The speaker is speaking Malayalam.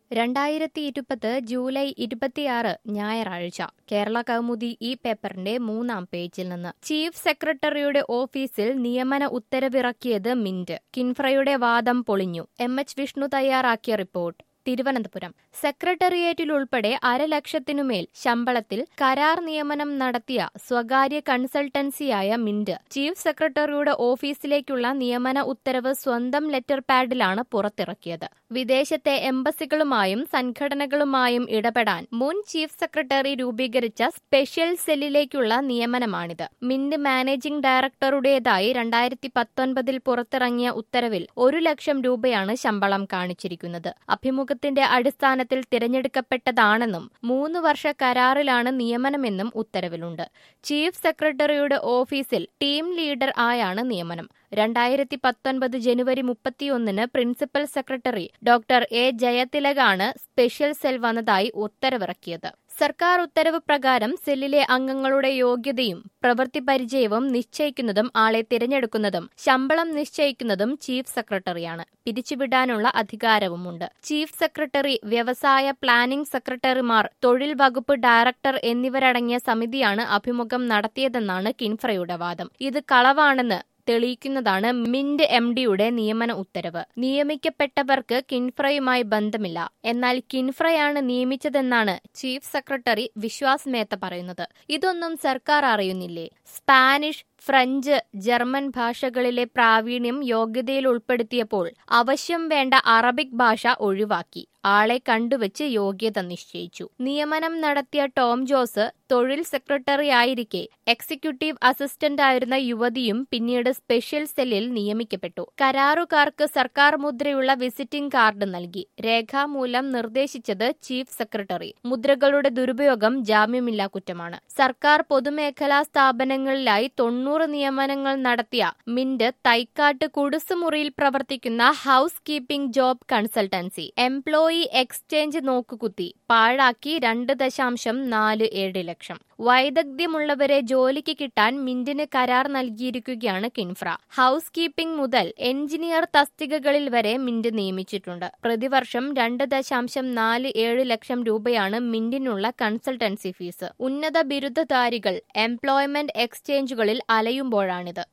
രണ്ടായിരത്തി ഇരുപത് ജൂലൈ ഇരുപത്തിയാറ് ഞായറാഴ്ച കേരള കൗമുദി ഈ പേപ്പറിന്റെ മൂന്നാം പേജിൽ നിന്ന് ചീഫ് സെക്രട്ടറിയുടെ ഓഫീസിൽ നിയമന ഉത്തരവിറക്കിയത് മിന്റ് കിൻഫ്രയുടെ വാദം പൊളിഞ്ഞു എം എച്ച് വിഷ്ണു തയ്യാറാക്കിയ റിപ്പോർട്ട് തിരുവനന്തപുരം സെക്രട്ടേറിയറ്റിൽ ഉൾപ്പെടെ അരലക്ഷത്തിനുമേൽ ശമ്പളത്തിൽ കരാർ നിയമനം നടത്തിയ സ്വകാര്യ കൺസൾട്ടൻസിയായ മിന്റ് ചീഫ് സെക്രട്ടറിയുടെ ഓഫീസിലേക്കുള്ള നിയമന ഉത്തരവ് സ്വന്തം ലെറ്റർ പാഡിലാണ് പുറത്തിറക്കിയത് വിദേശത്തെ എംബസികളുമായും സംഘടനകളുമായും ഇടപെടാൻ മുൻ ചീഫ് സെക്രട്ടറി രൂപീകരിച്ച സ്പെഷ്യൽ സെല്ലിലേക്കുള്ള നിയമനമാണിത് മിന്റ് മാനേജിംഗ് ഡയറക്ടറുടേതായി രണ്ടായിരത്തി പത്തൊൻപതിൽ പുറത്തിറങ്ങിയ ഉത്തരവിൽ ഒരു ലക്ഷം രൂപയാണ് ശമ്പളം കാണിച്ചിരിക്കുന്നത് അഭിമുഖ ത്തിന്റെ അടിസ്ഥാനത്തിൽ തിരഞ്ഞെടുക്കപ്പെട്ടതാണെന്നും മൂന്ന് വർഷ കരാറിലാണ് നിയമനമെന്നും ഉത്തരവിലുണ്ട് ചീഫ് സെക്രട്ടറിയുടെ ഓഫീസിൽ ടീം ലീഡർ ആയാണ് നിയമനം രണ്ടായിരത്തി പത്തൊൻപത് ജനുവരി മുപ്പത്തിയൊന്നിന് പ്രിൻസിപ്പൽ സെക്രട്ടറി ഡോക്ടർ എ ജയതിലകാണ് സ്പെഷ്യൽ സെൽ വന്നതായി ഉത്തരവിറക്കിയത് സർക്കാർ ഉത്തരവ് പ്രകാരം സെല്ലിലെ അംഗങ്ങളുടെ യോഗ്യതയും പ്രവൃത്തി പരിചയവും നിശ്ചയിക്കുന്നതും ആളെ തിരഞ്ഞെടുക്കുന്നതും ശമ്പളം നിശ്ചയിക്കുന്നതും ചീഫ് സെക്രട്ടറിയാണ് പിരിച്ചുവിടാനുള്ള അധികാരവുമുണ്ട് ചീഫ് സെക്രട്ടറി വ്യവസായ പ്ലാനിംഗ് സെക്രട്ടറിമാർ തൊഴിൽ വകുപ്പ് ഡയറക്ടർ എന്നിവരടങ്ങിയ സമിതിയാണ് അഭിമുഖം നടത്തിയതെന്നാണ് കിൻഫ്രയുടെ വാദം ഇത് കളവാണെന്ന് തെളിയിക്കുന്നതാണ് മിന്റ് എം ഡിയുടെ നിയമന ഉത്തരവ് നിയമിക്കപ്പെട്ടവർക്ക് കിൻഫ്രയുമായി ബന്ധമില്ല എന്നാൽ കിൻഫ്രയാണ് നിയമിച്ചതെന്നാണ് ചീഫ് സെക്രട്ടറി വിശ്വാസ് മേത്ത പറയുന്നത് ഇതൊന്നും സർക്കാർ അറിയുന്നില്ലേ സ്പാനിഷ് ഫ്രഞ്ച് ജർമ്മൻ ഭാഷകളിലെ പ്രാവീണ്യം യോഗ്യതയിൽ ഉൾപ്പെടുത്തിയപ്പോൾ അവശ്യം വേണ്ട അറബിക് ഭാഷ ഒഴിവാക്കി ആളെ കണ്ടുവച്ച് യോഗ്യത നിശ്ചയിച്ചു നിയമനം നടത്തിയ ടോം ജോസ് തൊഴിൽ സെക്രട്ടറി ആയിരിക്കെ എക്സിക്യൂട്ടീവ് അസിസ്റ്റന്റ് ആയിരുന്ന യുവതിയും പിന്നീട് സ്പെഷ്യൽ സെല്ലിൽ നിയമിക്കപ്പെട്ടു കരാറുകാർക്ക് സർക്കാർ മുദ്രയുള്ള വിസിറ്റിംഗ് കാർഡ് നൽകി രേഖാമൂലം നിർദ്ദേശിച്ചത് ചീഫ് സെക്രട്ടറി മുദ്രകളുടെ ദുരുപയോഗം ജാമ്യമില്ലാ കുറ്റമാണ് സർക്കാർ പൊതുമേഖലാ സ്ഥാപനങ്ങളിലായി തൊണ്ണൂറ് നിയമനങ്ങൾ നടത്തിയ മിന്റ് തൈക്കാട്ട് കുടുസുമുറിയിൽ പ്രവർത്തിക്കുന്ന housekeeping job consultancy employee exchange നോക്കുകുത്തി പാഴാക്കി രണ്ട് ദശാംശം നാല് ഏഴ് ലക്ഷം വൈദഗ്ധ്യമുള്ളവരെ ജോലിക്ക് കിട്ടാൻ മിന്റിന് കരാർ നൽകിയിരിക്കുകയാണ് കിൻഫ്ര ഹൌസ് കീപ്പിംഗ് മുതൽ എഞ്ചിനീയർ തസ്തികകളിൽ വരെ മിന്റ് നിയമിച്ചിട്ടുണ്ട് പ്രതിവർഷം രണ്ട് ദശാംശം നാല് ഏഴ് ലക്ഷം രൂപയാണ് മിന്റിനുള്ള കൺസൾട്ടൻസി ഫീസ് ഉന്നത ബിരുദധാരികൾ എംപ്ലോയ്മെന്റ് എക്സ്ചേഞ്ചുകളിൽ അലയുമ്പോഴാണിത്